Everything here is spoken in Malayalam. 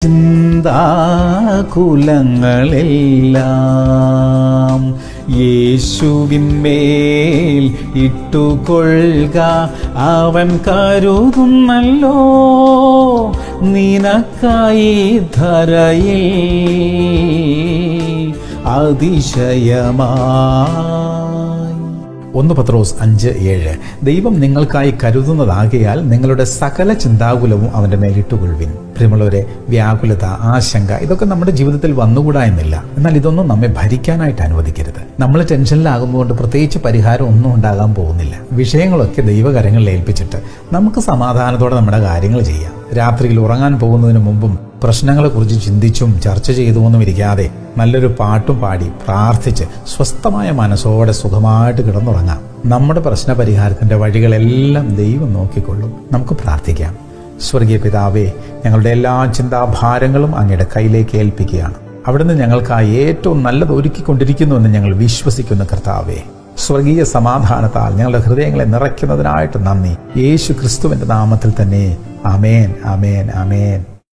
ചിന്താകുലങ്ങളെല്ലാം യേശുവിന്മേൽ ഇട്ടുകൊള്ളുക അവൻ കരുതുന്നല്ലോ നിനക്കായി ധരയിൽ അതിശയമായി ഒന്ന് പത്രോസ് അഞ്ച് ഏഴ് ദൈവം നിങ്ങൾക്കായി കരുതുന്നതാകയാൽ നിങ്ങളുടെ സകല ചിന്താകുലവും അവന്റെ മേലിട്ടുകൊള്ളുവിൻ പ്രിയമുള്ളവരെ വ്യാകുലത ആശങ്ക ഇതൊക്കെ നമ്മുടെ ജീവിതത്തിൽ വന്നുകൂടാ എന്നില്ല എന്നാൽ ഇതൊന്നും നമ്മെ ഭരിക്കാനായിട്ട് അനുവദിക്കരുത് നമ്മൾ ടെൻഷനിലാകുന്നതുകൊണ്ട് പ്രത്യേകിച്ച് പരിഹാരം ഒന്നും ഉണ്ടാകാൻ പോകുന്നില്ല വിഷയങ്ങളൊക്കെ ദൈവകരങ്ങളിൽ ഏൽപ്പിച്ചിട്ട് നമുക്ക് സമാധാനത്തോടെ നമ്മുടെ കാര്യങ്ങൾ ചെയ്യാം രാത്രിയിൽ ഉറങ്ങാൻ പോകുന്നതിന് മുമ്പും പ്രശ്നങ്ങളെക്കുറിച്ച് ചിന്തിച്ചും ചർച്ച ചെയ്തുമൊന്നും ഇരിക്കാതെ നല്ലൊരു പാട്ടും പാടി പ്രാർത്ഥിച്ച് സ്വസ്ഥമായ മനസ്സോടെ സുഖമായിട്ട് കിടന്നുറങ്ങാം നമ്മുടെ പ്രശ്ന പരിഹാരത്തിന്റെ വഴികളെല്ലാം ദൈവം നോക്കിക്കൊള്ളും നമുക്ക് പ്രാർത്ഥിക്കാം സ്വർഗീയ പിതാവേ ഞങ്ങളുടെ എല്ലാ ചിന്താഭാരങ്ങളും അങ്ങയുടെ കയ്യിലേക്ക് ഏൽപ്പിക്കുകയാണ് അവിടുന്ന് ഞങ്ങൾക്കായി ഏറ്റവും നല്ലത് ഒരുക്കിക്കൊണ്ടിരിക്കുന്നുവെന്ന് ഞങ്ങൾ വിശ്വസിക്കുന്ന കർത്താവേ സ്വർഗീയ സമാധാനത്താൽ ഞങ്ങളുടെ ഹൃദയങ്ങളെ നിറയ്ക്കുന്നതിനായിട്ട് നന്ദി യേശു ക്രിസ്തുവിന്റെ നാമത്തിൽ തന്നെ അമേൻ അമേൻ അമേൻ